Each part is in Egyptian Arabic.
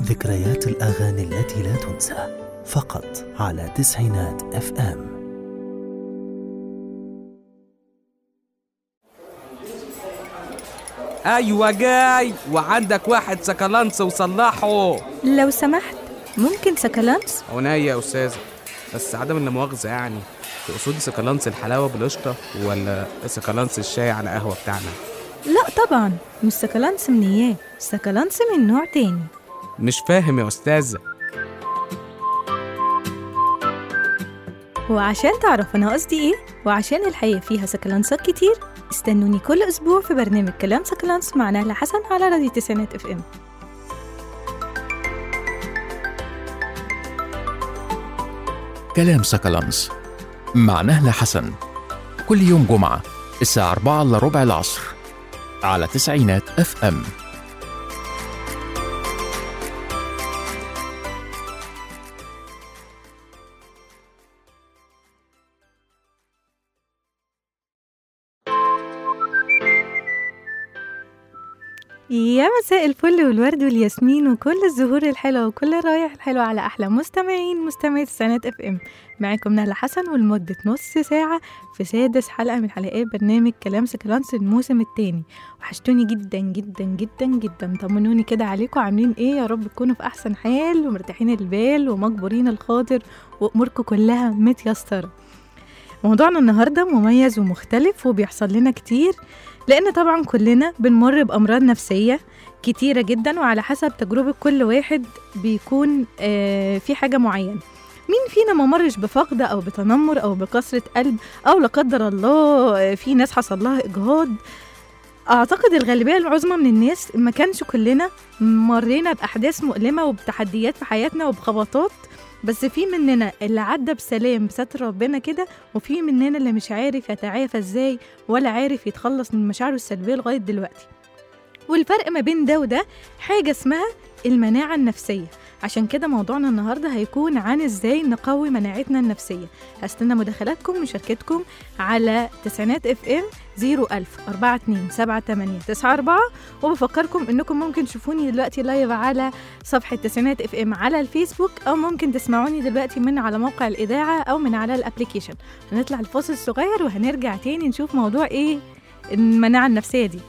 ذكريات الأغاني التي لا تنسى فقط على تسعينات اف ام ايوه جاي وعندك واحد سكالانس وصلحه لو سمحت ممكن سكالانس عناية يا استاذ بس عدم لا مؤاخذة يعني تقصدي سكالانس الحلاوة بالقشطة ولا سكالانس الشاي على قهوة بتاعنا لا طبعا مش سكالانس من اياه سكالانس من نوع تاني مش فاهم يا استاذ وعشان تعرف انا قصدي ايه وعشان الحقيقة فيها سكالانسات كتير استنوني كل اسبوع في برنامج كلام سكالانس مع نهلة حسن على راديو تسعينات اف ام كلام سكالانس مع نهلة حسن كل يوم جمعة الساعة 4 إلا ربع العصر على تسعينات اف ام يا مساء الفل والورد والياسمين وكل الزهور الحلوة وكل الروايح الحلوة على أحلى مستمعين مستمعي تسعينات اف ام معاكم نهلة حسن ولمدة نص ساعة في سادس حلقة من حلقات برنامج كلام سكالانس الموسم التاني وحشتوني جدا جدا جدا جدا طمنوني كده عليكم عاملين ايه يا رب تكونوا في أحسن حال ومرتاحين البال ومجبورين الخاطر وأموركم كلها متيسرة موضوعنا النهاردة مميز ومختلف وبيحصل لنا كتير لأن طبعا كلنا بنمر بأمراض نفسية كتيرة جدا وعلى حسب تجربة كل واحد بيكون آه في حاجة معينة مين فينا ما مرش بفقد أو بتنمر أو بكسرة قلب أو لا قدر الله آه، في ناس حصل لها إجهاض أعتقد الغالبية العظمى من الناس ما كانش كلنا مرينا بأحداث مؤلمة وبتحديات في حياتنا وبخبطات بس في مننا اللي عدى بسلام بستر ربنا كده وفي مننا اللي مش عارف يتعافى ازاي ولا عارف يتخلص من مشاعره السلبية لغاية دلوقتي والفرق ما بين ده وده حاجة اسمها المناعة النفسية عشان كده موضوعنا النهاردة هيكون عن ازاي نقوي مناعتنا النفسية هستنى مداخلاتكم ومشاركتكم على تسعينات اف ام 01000 4278 وبفكركم انكم ممكن تشوفوني دلوقتي لايف على صفحة تسعينات اف ام على الفيسبوك او ممكن تسمعوني دلوقتي من على موقع الاذاعة او من على الابليكيشن هنطلع الفاصل الصغير وهنرجع تاني نشوف موضوع ايه المناعة النفسية دي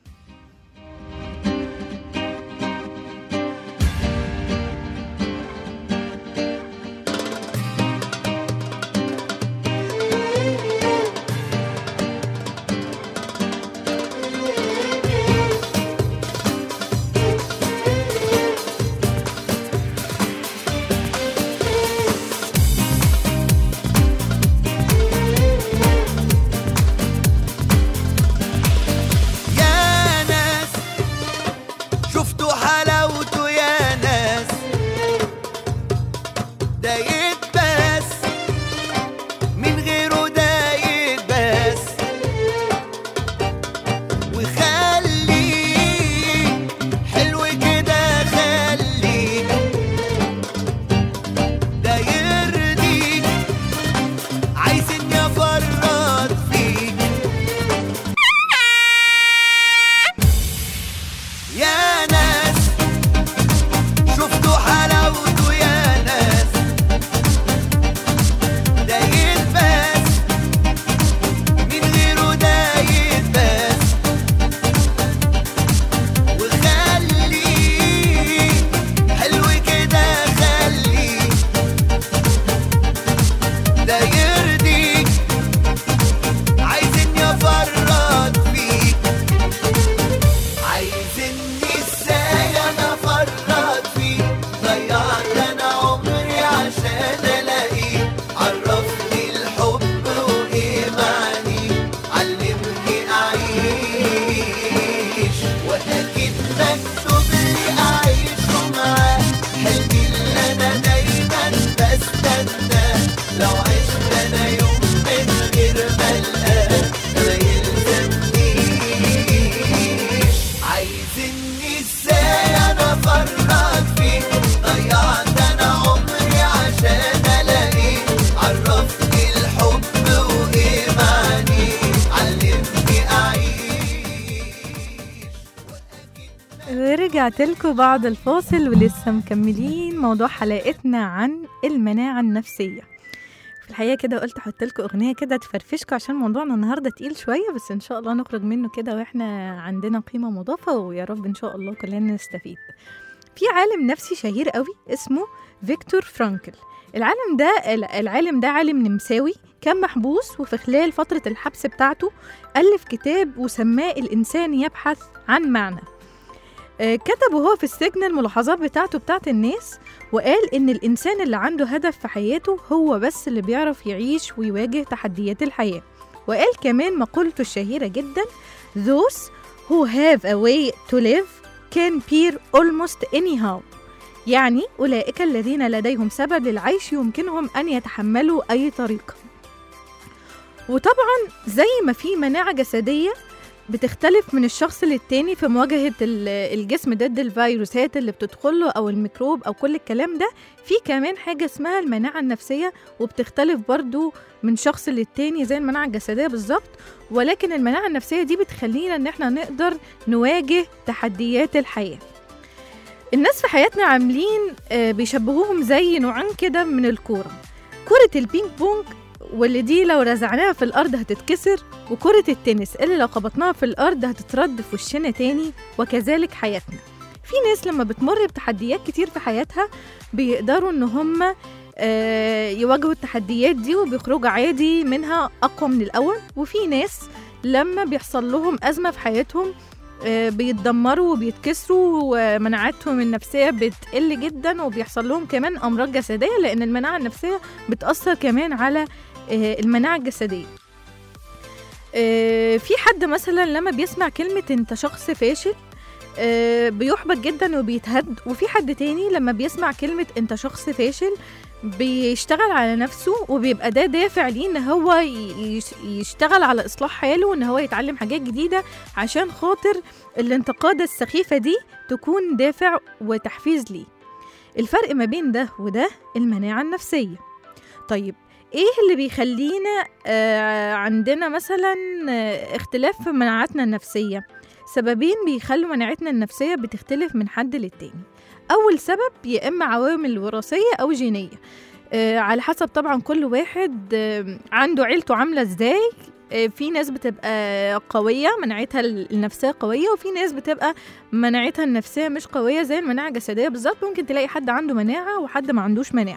يا ناس شفتوا حلاوته يا ناس ده يتباس من غيره ده يتباس وخليه حلو كده خليه ده يرضيك عايزين يفرط فيك يا ناس شفتوا حلاوته يا ناس ده يتباس من غيره ده يتباس وخليه حلو كده خليه ده يرضيك عايزين يفرط فيك عايزني ازاي انا افرط فيه ضيعت انا عمري عشان الاقيه عرفني الحب وايه معنيه علمني اعيش واكيد مكتوب لي اعيشه معاه حلمي اللي انا دايما بستناه لو عشت انا يوم من غير ما القاه ما يلزمنيش عايزني ازاي انا افرط فيه ضيعت انا عمري عشان الاقيه عرفني الحب وايه معنيه علمني اعيش واكيد ورجعت لكم بعد الفاصل ولسه مكملين موضوع حلقتنا عن المناعة النفسية في الحقيقة كده قلت احط لكم اغنية كده تفرفشكم عشان موضوعنا النهاردة تقيل شوية بس ان شاء الله نخرج منه كده واحنا عندنا قيمة مضافة ويا رب ان شاء الله كلنا نستفيد في عالم نفسي شهير قوي اسمه فيكتور فرانكل العالم ده العالم ده عالم نمساوي كان محبوس وفي خلال فترة الحبس بتاعته ألف كتاب وسماه الإنسان يبحث عن معنى آه، كتب وهو في السجن الملاحظات بتاعته بتاعت الناس وقال إن الإنسان اللي عنده هدف في حياته هو بس اللي بيعرف يعيش ويواجه تحديات الحياة وقال كمان مقولته الشهيرة جدا Those who have a way to live can peer almost anyhow يعني أولئك الذين لديهم سبب للعيش يمكنهم أن يتحملوا أي طريقة وطبعا زي ما في مناعة جسدية بتختلف من الشخص للتاني في مواجهة ال- الجسم ضد الفيروسات اللي بتدخله أو الميكروب أو كل الكلام ده في كمان حاجة اسمها المناعة النفسية وبتختلف برضو من شخص للتاني زي المناعة الجسدية بالظبط ولكن المناعة النفسية دي بتخلينا إن احنا نقدر نواجه تحديات الحياة الناس في حياتنا عاملين آه، بيشبهوهم زي نوعين كده من الكورة كرة البينج بونج واللي دي لو رزعناها في الأرض هتتكسر وكرة التنس اللي لو خبطناها في الأرض هتترد في وشنا تاني وكذلك حياتنا في ناس لما بتمر بتحديات كتير في حياتها بيقدروا إن هم آه، يواجهوا التحديات دي وبيخرجوا عادي منها أقوى من الأول وفي ناس لما بيحصل لهم أزمة في حياتهم آه، بيتدمروا وبيتكسروا ومناعتهم النفسية بتقل جدا وبيحصل لهم كمان أمراض جسدية لأن المناعة النفسية بتأثر كمان على آه، المناعة الجسدية آه، في حد مثلا لما بيسمع كلمة انت شخص فاشل آه، بيحبط جدا وبيتهد وفي حد تاني لما بيسمع كلمة انت شخص فاشل بيشتغل على نفسه وبيبقى ده دافع ليه ان هو ي- يش- يشتغل على اصلاح حاله وان هو يتعلم حاجات جديدة عشان خاطر الانتقادة السخيفة دي تكون دافع وتحفيز ليه الفرق ما بين ده وده المناعة النفسية طيب ايه اللي بيخلينا آه عندنا مثلا آه اختلاف في مناعتنا النفسية سببين بيخلوا مناعتنا النفسية بتختلف من حد للتاني أول سبب يا إما عوامل وراثية أو جينية آه على حسب طبعا كل واحد آه عنده عيلته عاملة ازاي آه، في ناس بتبقى قوية مناعتها النفسية قوية وفي ناس بتبقى مناعتها النفسية مش قوية زي المناعة الجسدية بالظبط ممكن تلاقي حد عنده مناعة وحد ما عندوش مناعة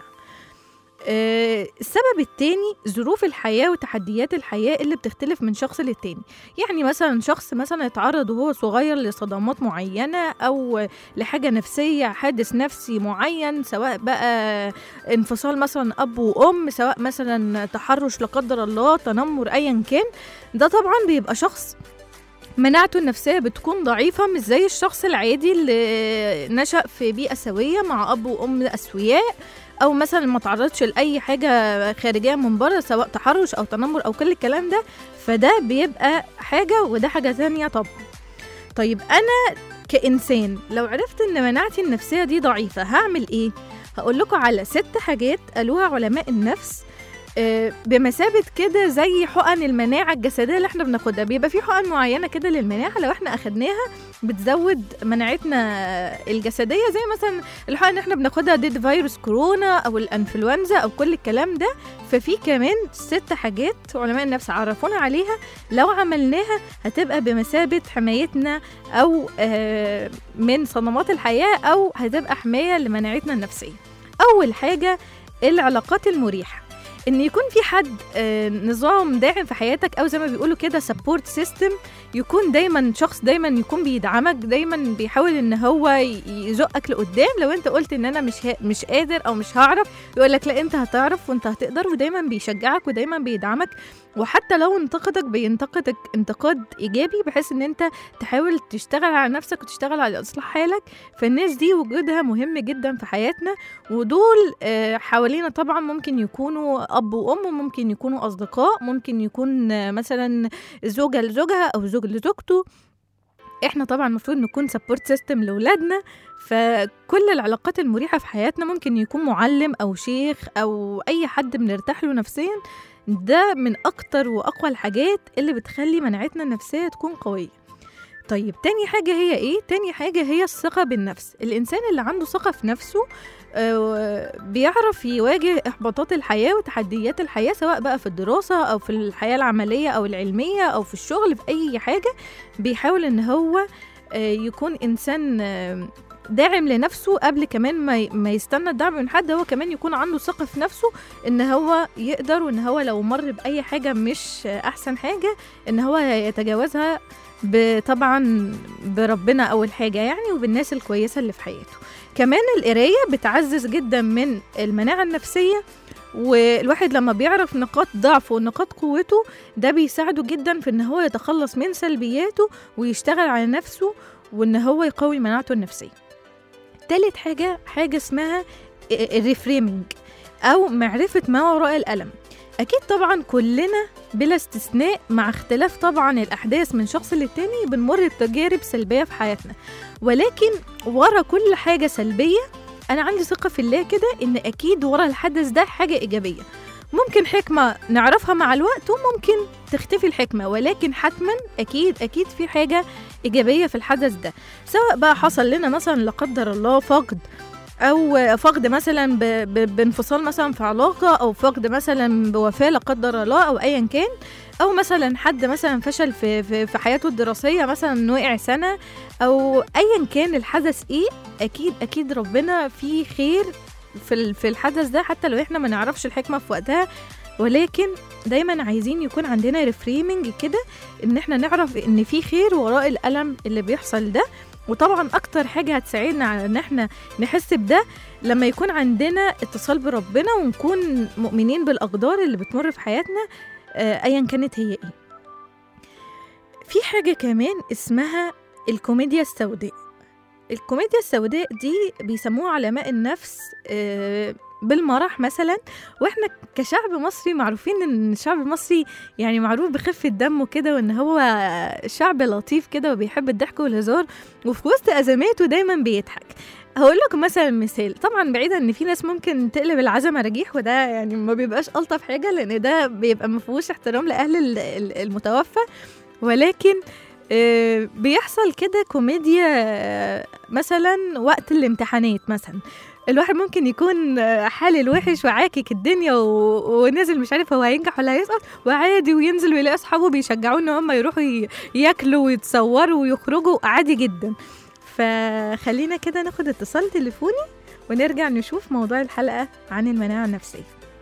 آه، السبب التاني ظروف الحياة وتحديات الحياة اللي بتختلف من شخص للتاني يعني مثلا شخص مثلا اتعرض وهو صغير لصدمات معينة أو لحاجة نفسية حادث نفسي معين سواء بقى انفصال مثلا أب وأم سواء مثلا تحرش لا قدر الله تنمر أيا كان ده طبعا بيبقى شخص مناعته النفسية بتكون ضعيفة مش زي الشخص العادي اللي نشأ في بيئة سوية مع أب وأم أسوياء او مثلا ما تعرضش لاي حاجه خارجيه من بره سواء تحرش او تنمر او كل الكلام ده فده بيبقى حاجه وده حاجه ثانيه طبعا طيب انا كانسان لو عرفت ان مناعتي النفسيه دي ضعيفه هعمل ايه هقول لكم على ست حاجات قالوها علماء النفس آه، بمثابة كده زي حقن المناعة الجسدية اللي احنا بناخدها بيبقى في حقن معينة كده للمناعة لو احنا اخدناها بتزود مناعتنا الجسدية زي مثلا الحقن اللي احنا بناخدها ضد فيروس كورونا او الانفلونزا او كل الكلام ده ففي كمان ست حاجات علماء النفس عرفونا عليها لو عملناها هتبقى بمثابة حمايتنا او آه، من صدمات الحياة او هتبقى حماية لمناعتنا النفسية اول حاجة العلاقات المريحة ان يكون في حد آه، نظام داعم في حياتك او زي ما بيقولوا كده سبورت سيستم يكون دايما شخص دايما يكون بيدعمك دايما بيحاول ان هو ي- يزقك لقدام لو انت قلت ان انا مش ها مش قادر او مش هعرف يقول لك لا انت هتعرف وانت هتقدر ودايما بيشجعك ودايما بيدعمك وحتى لو انتقدك بينتقدك انتقاد ايجابي بحيث ان انت تحاول تشتغل على نفسك وتشتغل على اصلاح حالك فالناس دي وجودها مهم جدا في حياتنا ودول آه، حوالينا طبعا ممكن يكونوا اب وام ممكن يكونوا اصدقاء ممكن يكون آه، مثلا زوجة لزوجها او زوج لزوجته احنا طبعا المفروض نكون سبورت سيستم لاولادنا فكل العلاقات المريحه في حياتنا ممكن يكون معلم او شيخ او اي حد بنرتاح له نفسيا ده من اكتر واقوى الحاجات اللي بتخلي مناعتنا النفسيه تكون قويه طيب تاني حاجة هي ايه؟ تاني حاجة هي الثقة بالنفس الإنسان اللي عنده ثقة في نفسه آه، بيعرف يواجه إحباطات الحياة وتحديات الحياة سواء بقى في الدراسة أو في الحياة العملية أو العلمية أو في الشغل في أي حاجة بيحاول إن هو آه، يكون إنسان آه، داعم لنفسه قبل كمان ما ي- ما يستنى الدعم من حد هو كمان يكون عنده ثقة في نفسه إن هو يقدر وإن هو لو مر بأي حاجة مش آه، أحسن حاجة إن هو يتجاوزها ب- طبعا بربنا اول حاجه يعني وبالناس الكويسه اللي في حياته كمان القرايه بتعزز جدا من المناعه النفسيه والواحد لما بيعرف نقاط ضعفه ونقاط قوته ده بيساعده جدا في ان هو يتخلص من سلبياته ويشتغل على نفسه وان هو يقوي مناعته النفسيه تالت حاجه حاجه اسمها الريفريمينج او معرفه ما وراء الالم اكيد طبعا كلنا بلا استثناء مع اختلاف طبعا الأحداث من شخص للتاني بنمر بتجارب سلبية في حياتنا ولكن ورا كل حاجة سلبية أنا عندي ثقة في الله كده إن أكيد ورا الحدث ده حاجة إيجابية ممكن حكمة نعرفها مع الوقت وممكن تختفي الحكمة ولكن حتما أكيد أكيد في حاجة إيجابية في الحدث ده سواء بقى حصل لنا مثلا لا قدر الله فقد او فقد مثلا ب... ب... بانفصال مثلا في علاقه او فقد مثلا بوفاه لا قدر الله او ايا كان او مثلا حد مثلا فشل في في, في حياته الدراسيه مثلا وقع سنه او ايا كان الحدث ايه اكيد اكيد ربنا فيه خير في ال- في الحدث ده حتى لو احنا ما نعرفش الحكمه في وقتها ولكن دايما عايزين يكون عندنا ريفريمنج كده ان احنا نعرف ان في خير وراء الالم اللي بيحصل ده وطبعا اكتر حاجه هتساعدنا على ان احنا نحس بده لما يكون عندنا اتصال بربنا ونكون مؤمنين بالاقدار اللي بتمر في حياتنا آه، ايا كانت هي ايه في حاجه كمان اسمها الكوميديا السوداء الكوميديا السوداء دي بيسموها علماء النفس آه، بالمرح مثلا واحنا كشعب مصري معروفين ان الشعب المصري يعني معروف بخفة دمه كده وان هو شعب لطيف كده وبيحب الضحك والهزار وفي وسط ازماته دايما بيضحك هقول لكم مثلا مثال طبعا بعيدا ان في ناس ممكن تقلب العزمه رجيح وده يعني ما بيبقاش الطف حاجه لان ده بيبقى ما فيهوش احترام لاهل ال- ال- المتوفى ولكن آه، بيحصل كده كوميديا آه، مثلا وقت الامتحانات مثلا الواحد ممكن يكون آه، حالل وحش وعاكك الدنيا و... ونازل مش عارف هو هينجح ولا هيسقط وعادي وينزل ويلاقي اصحابه بيشجعوه ان هم يروحوا ي... ياكلوا ويتصوروا ويخرجوا عادي جدا فخلينا كده ناخد اتصال تليفوني ونرجع نشوف موضوع الحلقة عن المناعة النفسية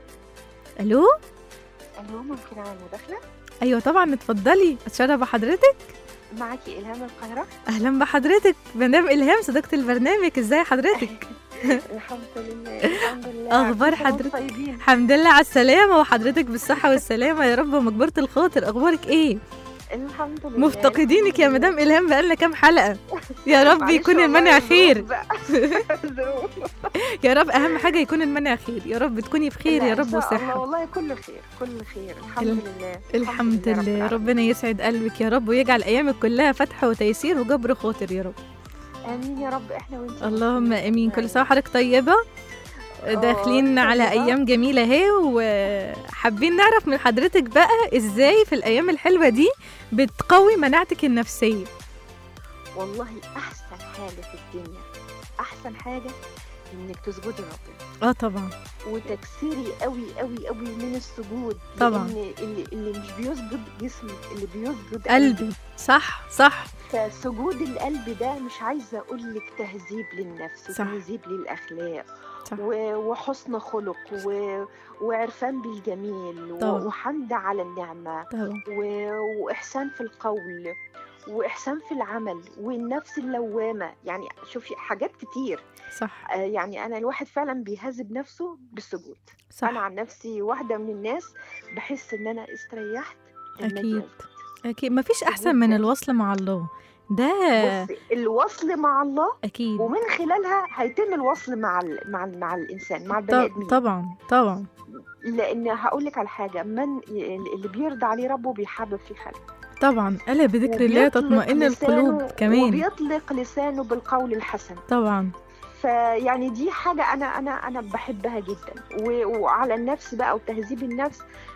ألو الو ممكن اعمل مداخله أيوة طبعا اتفضلي أتشرف بحضرتك معاكي الهام القاهره أهلا بحضرتك مدام إلهام صديقة البرنامج إزاي حضرتك الحمد لله الحمد لله أخبار كل سنة وانتم حضرتك؟ طيبين الحمد لله على السلامة وحضرتك بالصحة والسلامة يا رب ومجبرة الخاطر أخبارك إيه الحمد لله مفتقدينك يا الحمد لله. مدام إلهام بقالنا كام حلقة يا رب معلش يكون والله المنع الظروف خير بقى. الظروف. يا رب أهم حاجة يكون المنع خير يا رب تكوني بخير لا، يا إن رب شاء الله وصحة والله كل خير كل خير الحمد ال- لله الحمد رب لله العالمين. ربنا يسعد قلبك يا رب ويجعل ايامك كلها فتح وتيسير وجبر خاطر يا رب امين يا رب احنا وانت اللهم امين كل سنه وحضرتك طيبه داخلين آه، على طيبة. ايام جميله اهي وحابين نعرف من حضرتك بقى ازاي في الايام الحلوه دي بتقوي مناعتك النفسيه والله احسن حاجه في الدنيا احسن حاجه انك تسجدي ربنا اه طبعا وتكسري قوي قوي قوي من السجود طبعاً. لان اللي, اللي مش بيسجد جسمك اللي بيسجد قلبي صح صح فسجود القلب ده مش عايزه اقول لك تهذيب للنفس صح. وتهذيب للاخلاق صح و- وحسن خلق و... وعرفان بالجميل و... طبعاً. وحمد على النعمه طبعا و... واحسان في القول واحسان في العمل والنفس اللوامه يعني شوفي حاجات كتير صح آه، يعني انا الواحد فعلا بيهذب نفسه بالسجود صح انا عن نفسي واحده من الناس بحس ان انا استريحت لما أجي أكيد. أسجد. اكيد مفيش احسن من الوصل مع الله ده بصي الوصل مع الله اكيد ومن خلالها هيتم الوصل مع ال مع ال مع الانسان مع البني طب ادمين طبعا طبعا لان هقول لك على حاجه من اللي بيرضى عليه ربه بيحبب في خلقه طبعا الا بذكر الله وبيطلق تطمئن القلوب لسانه- كمان وبيطلق لسانه بالقول الحسن طبعا فيعني دي حاجة أنا أنا أنا بحبها جدا و- وعلى النفس بقى وتهذيب النفس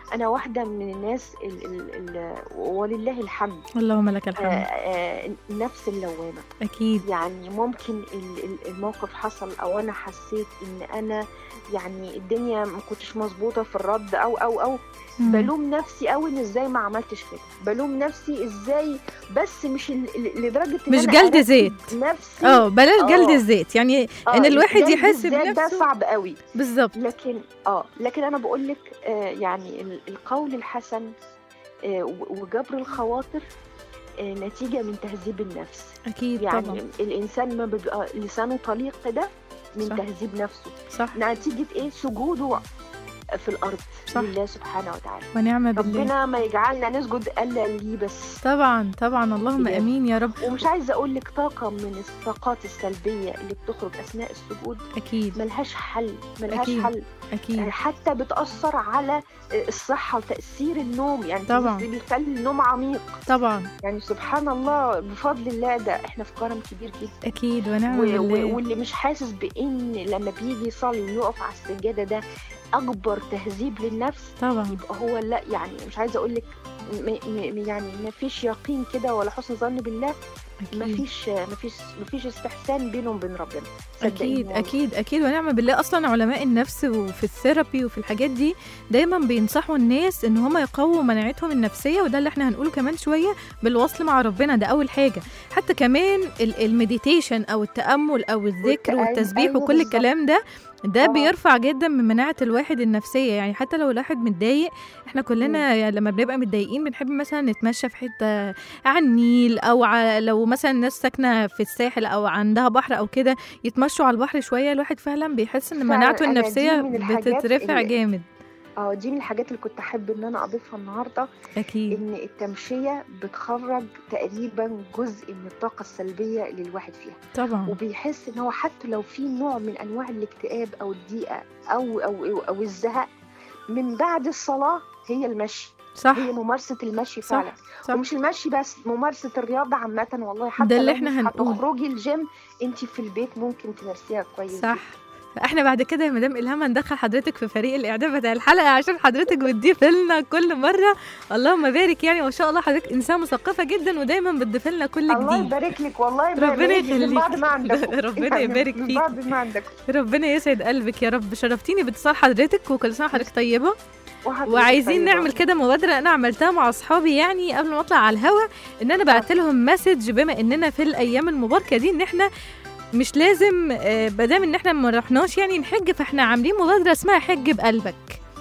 انا واحده من الناس ال ال ال ولله الحمد اللهم لك آه، الحمد آه، النفس اللوامه اكيد يعني ممكن ال- ال- الموقف حصل او انا حسيت ان انا يعني الدنيا ما كنتش مظبوطه في الرد او او او مم. بلوم نفسي قوي ان ازاي ما عملتش كده بلوم نفسي ازاي بس مش ال- ال- لدرجه ان مش أنا جلد أرتب زيت. نفسي اه بلاش جلد آه. الزيت يعني آه، ان الواحد جلد يحس الذات ده بنفسه صعب قوي بالظبط لكن اه لكن انا بقول لك آه يعني ال- القول الحسن آه و- وجبر الخواطر آه نتيجه من تهذيب النفس اكيد يعني طبعا الانسان ما بيبقى لسانه طليق كده من صح. تهذيب نفسه صح نتيجه ايه سجوده في الارض صح. لله سبحانه وتعالى ونعم بالله ربنا ما يجعلنا نسجد الا ليه بس طبعا طبعا اللهم بجد. امين يا رب ومش عايزه اقول لك طاقه من الطاقات السلبيه اللي بتخرج اثناء السجود اكيد ملهاش حل ملهاش أكيد. حل اكيد حتى بتأثر على الصحة وتأثير النوم يعني طبعاً. بيخلي- بيخلي النوم عميق طبعا يعني سبحان الله بفضل الله ده احنا في كرم كبير جدا اكيد ونعم و- و- بالله واللي مش حاسس بان لما بيجي يصلي ويقف على السجادة ده أكبر تهذيب للنفس طبعا يبقى هو لا يعني مش عايزة أقول لك م- م- يعني ما فيش يقين كده ولا حسن ظن بالله ما اكيد فيش ما فيش ما فيش استحسان بينه وبين ربنا اكيد صدقيني والله. اكيد اكيد ونعم بالله اصلا علماء النفس وفي الثيرابي وفي الحاجات دي دايما بينصحوا الناس ان هم يقووا مناعتهم النفسيه وده اللي احنا هنقوله كمان شويه بالوصل مع ربنا ده اول حاجه حتى كمان ال- المديتيشن او التامل او الذكر والتأ- والتسبيح أيوة وكل بالظبط. الكلام ده ده آه. بيرفع جدا من مناعه الواحد النفسيه يعني حتى لو الواحد متضايق احنا كلنا يعني لما بنبقى متضايقين بنحب مثلا نتمشى في حته على النيل او على لو مثلا ناس ساكنه في الساحل او عندها بحر او كده يتمشوا على البحر شويه الواحد فعلا بيحس ان فعلاً مناعته أنا دي النفسيه من الحاجات بتترفع اللي- جامد اه دي من الحاجات اللي كنت احب ان انا اضيفها النهارده اكيد ان التمشيه بتخرج تقريبا جزء من الطاقه السلبيه اللي الواحد فيها طبعا وبيحس ان هو حتى لو في نوع من انواع الاكتئاب او الضيقه او او او, أو الزهق من بعد الصلاه هي المشي صح هي ممارسه المشي صح، فعلا صح. ومش المشي بس ممارسه الرياضه عامه والله حتى ده اللي لو احنا مش هنقوله. هتخرجي الجيم انت في البيت ممكن تمارسيها كويس صح احنا بعد كده يا مدام الهام هندخل حضرتك في فريق الاعداد بتاع الحلقه عشان حضرتك بتضيف لنا كل مره اللهم بارك يعني ما شاء الله حضرتك انسان مثقفه جدا ودايما بتضيف لنا كل الله جديد يبارك لك والله ربنا ما يجي من يخليك. بعد ما عندكم ربنا يعني يبارك من فيك. بعد ما عندكم ربنا يسعد قلبك يا رب شرفتيني باتصال حضرتك وكل سنه وحضرتك طيبه وحضرتك وعايزين طيبة. نعمل كده مبادره انا عملتها مع اصحابي يعني قبل ما اطلع على الهوا ان انا بعت لهم مسج بما اننا في الايام المباركه دي ان احنا مش لازم آه، بدام ان احنا ما رحناش يعني نحج فاحنا عاملين مبادره اسمها حج بقلبك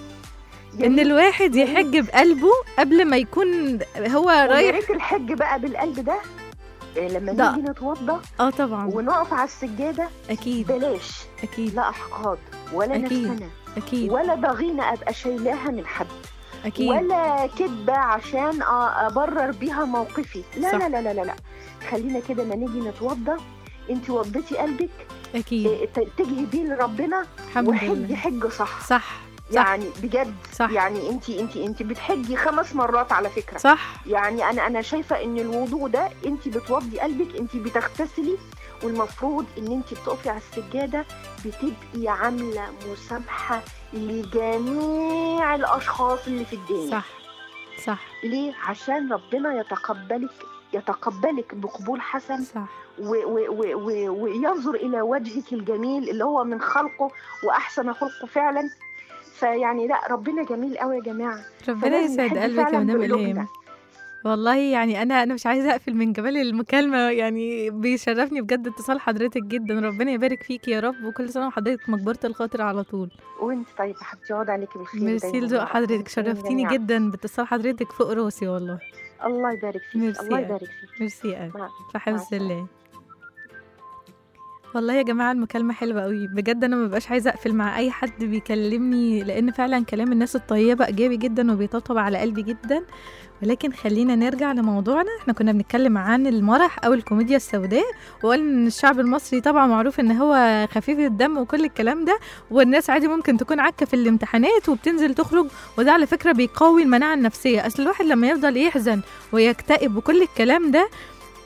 ان جميل. الواحد جميل. يحج بقلبه قبل ما يكون هو ويا رايح ريت الحج بقى بالقلب ده إيه، لما ده. نيجي نتوضى اه طبعا ونقف على السجاده اكيد بلاش اكيد لا احقاد ولا أكيد. نفسنا اكيد ولا ضغينه ابقى شايلاها من حد اكيد ولا كدبه عشان أ- ابرر بيها موقفي لا صح. لا لا لا لا, لا. خلينا كده ما نيجي نتوضى انت وضيتي قلبك اكيد إيه، تتجهي بيه لربنا الحمد وحجي لله حج صح صح صح يعني بجد صح يعني انت انت انت بتحجي خمس مرات على فكره صح يعني انا انا شايفه ان الوضوء ده انت بتوضي قلبك انت بتغتسلي والمفروض ان انت بتقفي على السجاده بتبقي عامله مسامحه لجميع الاشخاص اللي في الدنيا صح صح ليه عشان ربنا يتقبلك يتقبلك بقبول حسن صح و و و و وينظر الى وجهك الجميل اللي هو من خلقه واحسن خلقه فعلا فيعني لا ربنا جميل قوي يا جماعه ربنا فلازم يسعد نحب قلبك يا فعلاً مدام بقلوبنا. الهام والله يعني انا انا مش عايزه اقفل من جمال المكالمه يعني بيشرفني بجد اتصال حضرتك جدا ربنا يبارك فيك يا رب وكل سنه وحضرتك مجبره الخاطر على طول وانت طيب يا حبيبتي يقعد عليكي بالخير ميرسي دايماً لذوق يا رب. حضرتك شرفتيني جميعاً. جدا باتصال حضرتك فوق راسي والله الله يبارك فيك ميرسي الله يا يبارك فيك ميرسي قوي مع- في حفظ السلامة. الله والله يا جماعة المكالمة حلوة قوي بجد أنا مبقاش عايزة أقفل مع أي حد بيكلمني لأن فعلا كلام الناس الطيبة إيجابي جدا وبيطبطب على قلبي جدا ولكن خلينا نرجع لموضوعنا احنا كنا بنتكلم عن المرح أو الكوميديا السوداء وقال إن الشعب المصري طبعا معروف إن هو خفيف الدم وكل الكلام ده والناس عادي ممكن تكون عكة في الامتحانات وبتنزل تخرج وده على فكرة بيقوي المناعة النفسية أصل الواحد لما يفضل يحزن ويكتئب وكل الكلام ده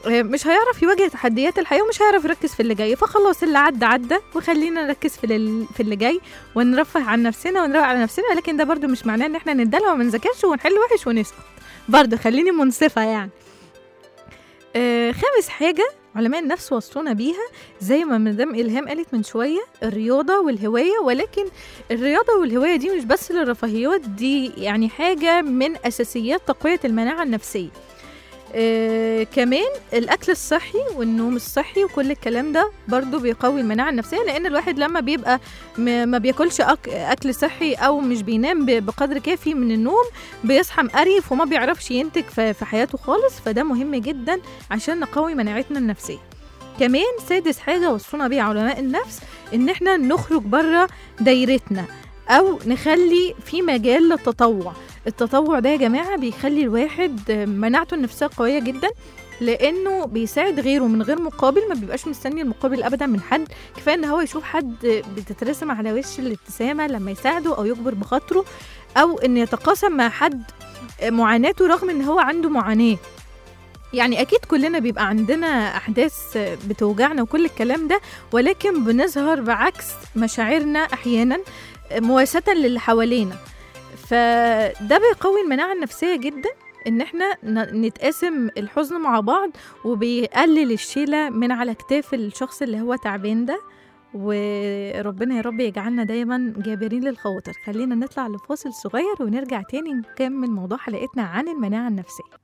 آه، مش هيعرف يواجه تحديات الحياه ومش هيعرف يركز في اللي جاي فخلاص اللي عدى عدى وخلينا نركز في ال- في اللي جاي ونرفه عن نفسنا ونروق على نفسنا لكن ده برضو مش معناه ان احنا ندلع وما نذاكرش ونحل وحش ونسقط برضو خليني منصفه يعني آه خامس حاجه علماء النفس وصونا بيها زي ما مدام الهام قالت من شويه الرياضه والهوايه ولكن الرياضه والهوايه دي مش بس للرفاهيات دي يعني حاجه من اساسيات تقويه المناعه النفسيه آه كمان الاكل الصحي والنوم الصحي وكل الكلام ده برضو بيقوي المناعه النفسيه لان الواحد لما بيبقى م- ما بياكلش أك اكل صحي او مش بينام ب- بقدر كافي من النوم بيصحى مقريف وما بيعرفش ينتج في في حياته خالص فده مهم جدا عشان نقوي مناعتنا النفسيه كمان سادس حاجه وصونا بيها علماء النفس ان احنا نخرج بره دايرتنا او نخلي في مجال للتطوع التطوع ده يا جماعه بيخلي الواحد مناعته النفسيه قويه جدا لانه بيساعد غيره من غير مقابل ما بيبقاش مستني المقابل ابدا من حد كفايه ان هو يشوف حد بتترسم على وش الابتسامه لما يساعده او يجبر بخاطره او ان يتقاسم مع حد معاناته رغم ان هو عنده معاناه يعني اكيد كلنا بيبقى عندنا احداث بتوجعنا وكل الكلام ده ولكن بنظهر بعكس مشاعرنا احيانا مواساة للي حوالينا فده بيقوي المناعة النفسية جدا ان احنا ن- نتقاسم الحزن مع بعض وبيقلل الشيلة من على كتاف الشخص اللي هو تعبان ده وربنا يا رب يجعلنا دايما جابرين للخواطر خلينا نطلع لفاصل صغير ونرجع تاني نكمل موضوع حلقتنا عن المناعة النفسية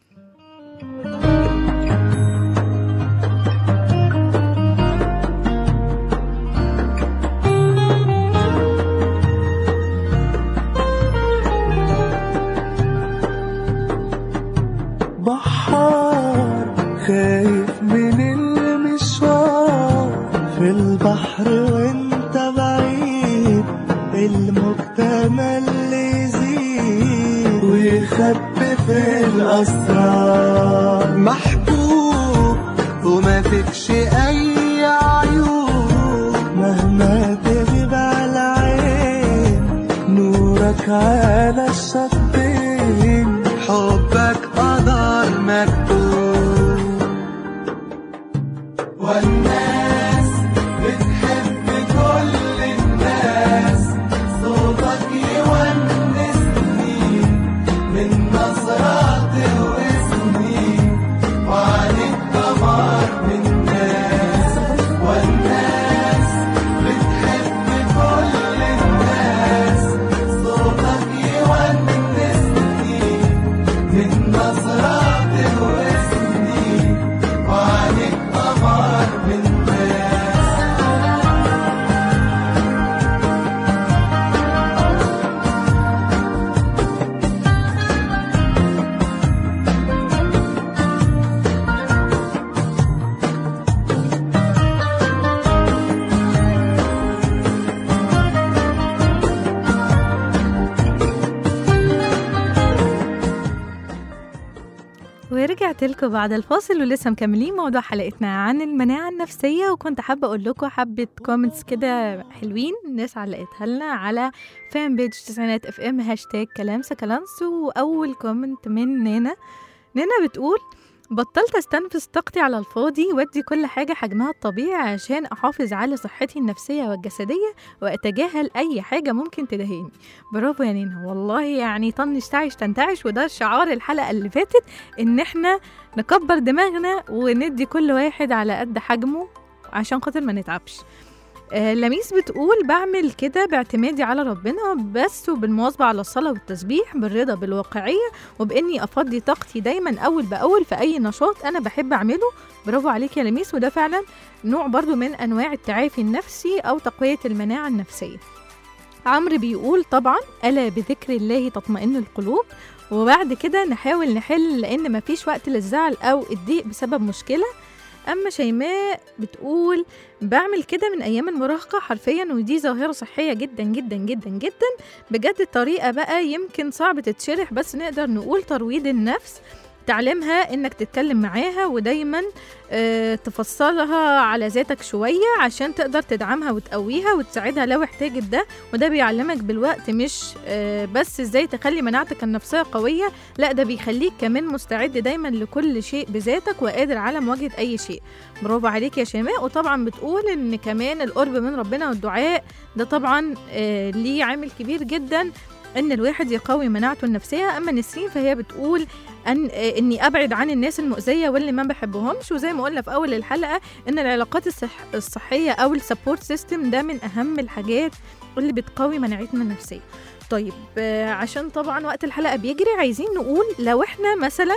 بحار خايف من المشوار في البحر وانت بعيد المجتمع اللي يزيد ويخبي في الأسرار محبوب وما فيكش أي عيوب مهما تغيب على عين نورك على الشطين حبك قدر مكتوب والناس بتحب كل الناس صوتك يونسني من نظرات واسمي وعليك قمر من الناس والناس بتحب كل الناس صوتك يونسني من نظرات واسمي وعليك قمر من الناس ورجعت لكم بعد الفاصل ولسه مكملين موضوع حلقتنا عن المناعة النفسية وكنت حابة أقول لكم حبة كومنتس كده حلوين الناس علقتها لنا على فان بيج تسعينات اف ام هاشتاج كلام سكالانس وأول كومنت من نانا نانا بتقول بطلت استنفذ طاقتي على الفاضي وادي كل حاجة حجمها الطبيعي عشان أحافظ على صحتي النفسية والجسدية وأتجاهل أي حاجة ممكن تدهيني برافو يا نينا والله يعني طنش تعيش تنتعش وده شعار الحلقة اللي فاتت ان احنا نكبر دماغنا وندي كل واحد على قد حجمه عشان خاطر ما نتعبش آه لميس بتقول بعمل كده باعتمادي على ربنا بس وبالمواظبة على الصلاة والتسبيح بالرضا بالواقعية وبإني أفضي طاقتي دايما أول بأول في أي نشاط أنا بحب أعمله برافو عليك يا لميس وده فعلا نوع برضو من أنواع التعافي النفسي أو تقوية المناعة النفسية عمرو بيقول طبعا ألا بذكر الله تطمئن القلوب وبعد كده نحاول نحل لأن مفيش وقت للزعل أو الضيق بسبب مشكلة أما شيماء بتقول بعمل كده من أيام المراهقة حرفيا ودي ظاهرة صحية جدا جدا جدا جدا بجد الطريقة بقى يمكن صعب تتشرح بس نقدر نقول ترويض النفس تعلمها انك تتكلم معاها ودايما آه، تفصلها على ذاتك شوية عشان تقدر تدعمها وتقويها وتساعدها لو احتاجت ده وده بيعلمك بالوقت مش آه، بس ازاي تخلي مناعتك النفسية قوية لا ده بيخليك كمان مستعد دايما لكل شيء بذاتك وقادر على مواجهة أي شيء برافو عليك يا شيماء وطبعا بتقول ان كمان القرب من ربنا والدعاء ده طبعا آه، ليه عامل كبير جدا ان الواحد يقوي مناعته النفسيه اما نسرين فهي بتقول ان آه، اني ابعد عن الناس المؤذيه واللي ما بحبهمش وزي ما قلنا في اول الحلقه ان العلاقات الصح الصحيه او السبورت سيستم ده من اهم الحاجات اللي بتقوي مناعتنا النفسيه طيب آه، عشان طبعا وقت الحلقه بيجري عايزين نقول لو احنا مثلا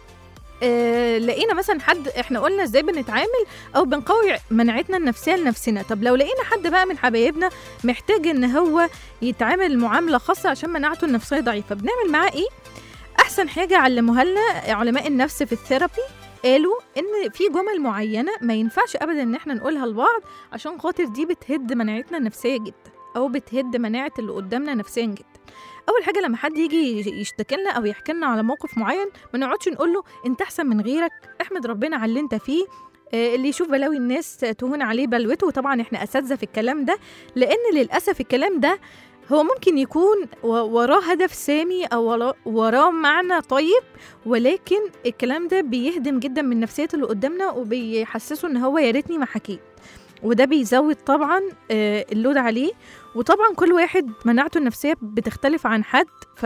آه، لقينا مثلا حد احنا قلنا ازاي بنتعامل او بنقوي مناعتنا النفسيه لنفسنا طب لو لقينا حد بقى من حبايبنا محتاج ان هو يتعامل معامله خاصه عشان مناعته النفسيه ضعيفه بنعمل معاه ايه احسن حاجه علموها لنا علماء النفس في الثيرابي قالوا ان في جمل معينه ما ينفعش ابدا ان احنا نقولها لبعض عشان خاطر دي بتهد مناعتنا النفسيه جدا او بتهد مناعه اللي قدامنا نفسيا جدا اول حاجه لما حد يجي يشتكي لنا او يحكي لنا على موقف معين ما نقعدش نقول له انت احسن من غيرك احمد ربنا على اللي انت فيه آه، اللي يشوف بلاوي الناس تهون عليه بلوته وطبعا احنا اساتذه في الكلام ده لان للاسف الكلام ده هو ممكن يكون و- وراه هدف سامي او ورا- وراه معنى طيب ولكن الكلام ده بيهدم جدا من نفسيه اللي قدامنا وبيحسسه ان هو يا ريتني ما حكيت وده بيزود طبعا آه، اللود عليه وطبعا كل واحد مناعته النفسيه بتختلف عن حد ف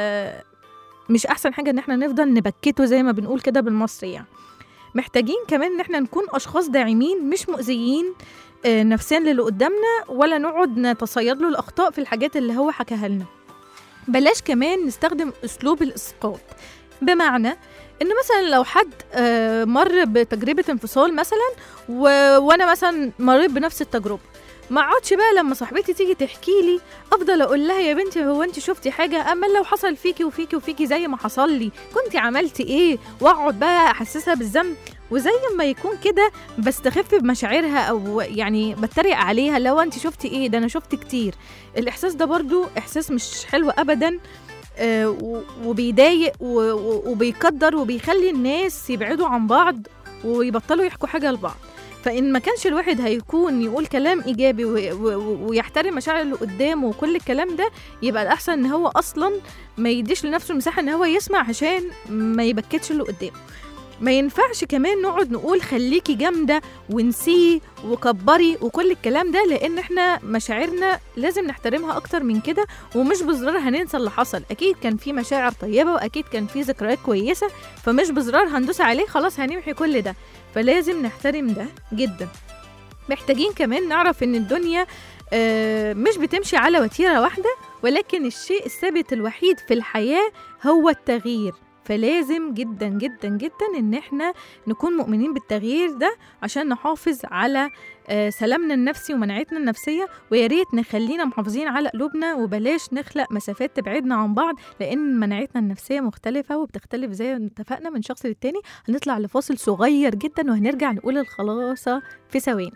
مش احسن حاجه ان احنا نفضل نبكته زي ما بنقول كده بالمصري يعني محتاجين كمان ان احنا نكون اشخاص داعمين مش مؤذيين آه، نفسيا للي قدامنا ولا نقعد نتصيد له الاخطاء في الحاجات اللي هو حكاها لنا بلاش كمان نستخدم اسلوب الاسقاط بمعنى ان مثلا لو حد آه، مر بتجربه انفصال مثلا و... وانا مثلا مريت بنفس التجربه ما اقعدش بقى لما صاحبتي تيجي تحكي لي افضل اقول لها يا بنتي هو انت شفتي حاجه اما لو حصل فيكي وفيكي وفيكي زي ما حصل لي كنت عملتي ايه واقعد بقى احسسها بالذنب وزي ما يكون كده بستخف بمشاعرها او يعني بتريق عليها لو انت شفتي ايه ده انا شفت كتير الاحساس ده برضو احساس مش حلو ابدا آه، و- وبيضايق و- و- وبيقدر وبيخلي الناس يبعدوا عن بعض ويبطلوا يحكوا حاجه لبعض فان ما كانش الواحد هيكون يقول كلام ايجابي و- و- ويحترم مشاعر اللي قدامه وكل الكلام ده يبقى الاحسن ان هو اصلا ما يديش لنفسه المساحه ان هو يسمع عشان ما يبكتش اللي قدامه ما ينفعش كمان نقعد نقول خليكي جامده ونسيه وكبري وكل الكلام ده لان احنا مشاعرنا لازم نحترمها اكتر من كده ومش بزرار هننسى اللي حصل اكيد كان في مشاعر طيبه واكيد كان في ذكريات كويسه فمش بزرار هندوس عليه خلاص هنمحي كل ده فلازم نحترم ده جدا محتاجين كمان نعرف ان الدنيا آه، مش بتمشي على وتيره واحده ولكن الشيء الثابت الوحيد في الحياه هو التغيير فلازم جدا جدا جدا ان احنا نكون مؤمنين بالتغيير ده عشان نحافظ على آه، سلامنا النفسي ومناعتنا النفسية ويا ريت نخلينا محافظين على قلوبنا وبلاش نخلق مسافات تبعدنا عن بعض لأن مناعتنا النفسية مختلفة وبتختلف زي ما اتفقنا من شخص للتاني هنطلع لفاصل صغير جدا وهنرجع نقول الخلاصة في ثواني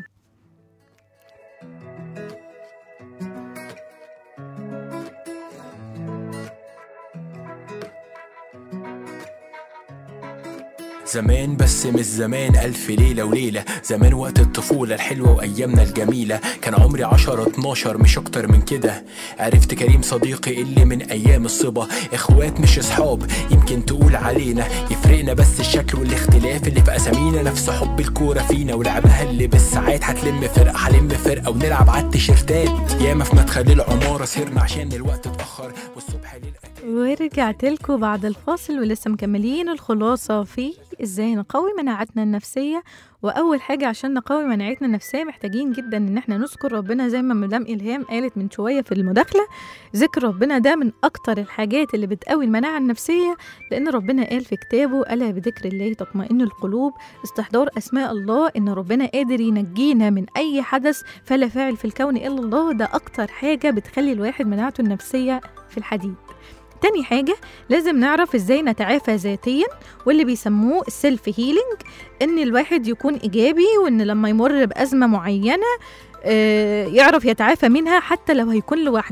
زمان بس مش زمان ألف ليلة وليلة زمان وقت الطفولة الحلوة وأيامنا الجميلة كان عمري عشرة اتناشر مش أكتر من كده عرفت كريم صديقي اللي من أيام الصبا إخوات مش أصحاب يمكن تقول علينا يفرقنا بس الشكل والاختلاف اللي في أسامينا نفس حب الكورة فينا ولعبها اللي بالساعات هتلم فرقة هلم فرقة ونلعب على التيشيرتات ياما في مدخل العمارة سهرنا عشان الوقت اتأخر والصبح للأكل ورجعت لكم بعد الفاصل ولسه مكملين الخلاصة في ازاي نقوي مناعتنا النفسية وأول حاجة عشان نقوي مناعتنا النفسية محتاجين جدا إن احنا نذكر ربنا زي ما مدام إلهام قالت من شوية في المداخلة ذكر ربنا ده من أكتر الحاجات اللي بتقوي المناعة النفسية لأن ربنا قال في كتابه ألا بذكر الله تطمئن القلوب استحضار أسماء الله إن ربنا قادر ينجينا من أي حدث فلا فاعل في الكون إلا الله ده أكتر حاجة بتخلي الواحد مناعته النفسية في الحديد تاني حاجة لازم نعرف ازاي نتعافى ذاتيا واللي بيسموه السيلف هيلينج ان الواحد يكون ايجابي وان لما يمر بأزمة معينة آه، يعرف يتعافى منها حتى لو هيكون لوحده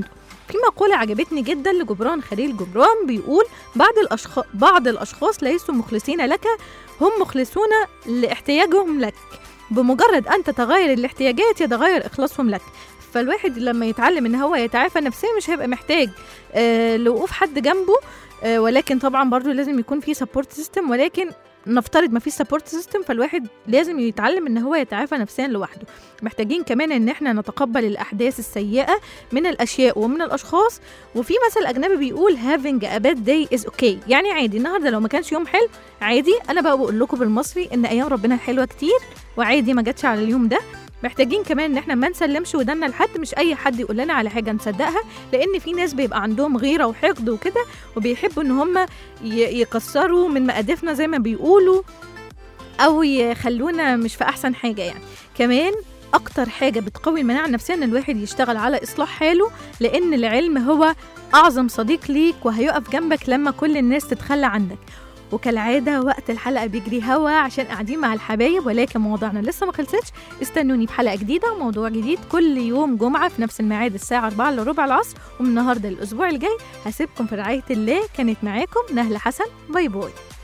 في مقولة عجبتني جدا لجبران خليل جبران بيقول بعض الأشخاص بعض الأشخاص ليسوا مخلصين لك هم مخلصون لاحتياجهم لك بمجرد أن تتغير الاحتياجات يتغير إخلاصهم لك فالواحد لما يتعلم ان هو يتعافى نفسيا مش هيبقى محتاج آه لوقوف حد جنبه آه ولكن طبعا برضو لازم يكون في سبورت سيستم ولكن نفترض ما فيش سبورت سيستم فالواحد لازم يتعلم ان هو يتعافى نفسيا لوحده محتاجين كمان ان احنا نتقبل الاحداث السيئه من الاشياء ومن الاشخاص وفي مثل اجنبي بيقول having a bad day is okay يعني عادي النهارده لو ما كانش يوم حلو عادي انا بقى بقول لكم بالمصري ان ايام ربنا حلوه كتير وعادي ما جاتش على اليوم ده محتاجين كمان ان احنا ما نسلمش ودنا لحد مش اي حد يقول لنا على حاجه نصدقها لان في ناس بيبقى عندهم غيره وحقد وكده وبيحبوا ان هم ي- يكسروا من مقادفنا زي ما بيقولوا او يخلونا مش في احسن حاجه يعني كمان اكتر حاجه بتقوي المناعه النفسيه ان الواحد يشتغل على اصلاح حاله لان العلم هو اعظم صديق ليك وهيقف جنبك لما كل الناس تتخلى عنك وكالعاده وقت الحلقه بيجري هوا عشان قاعدين مع الحبايب ولكن موضوعنا لسه ما خلصتش استنوني بحلقه جديده وموضوع جديد كل يوم جمعه في نفس الميعاد الساعه 4 الا ربع العصر ومن النهارده الاسبوع الجاي هسيبكم في رعايه الله كانت معاكم نهله حسن باي باي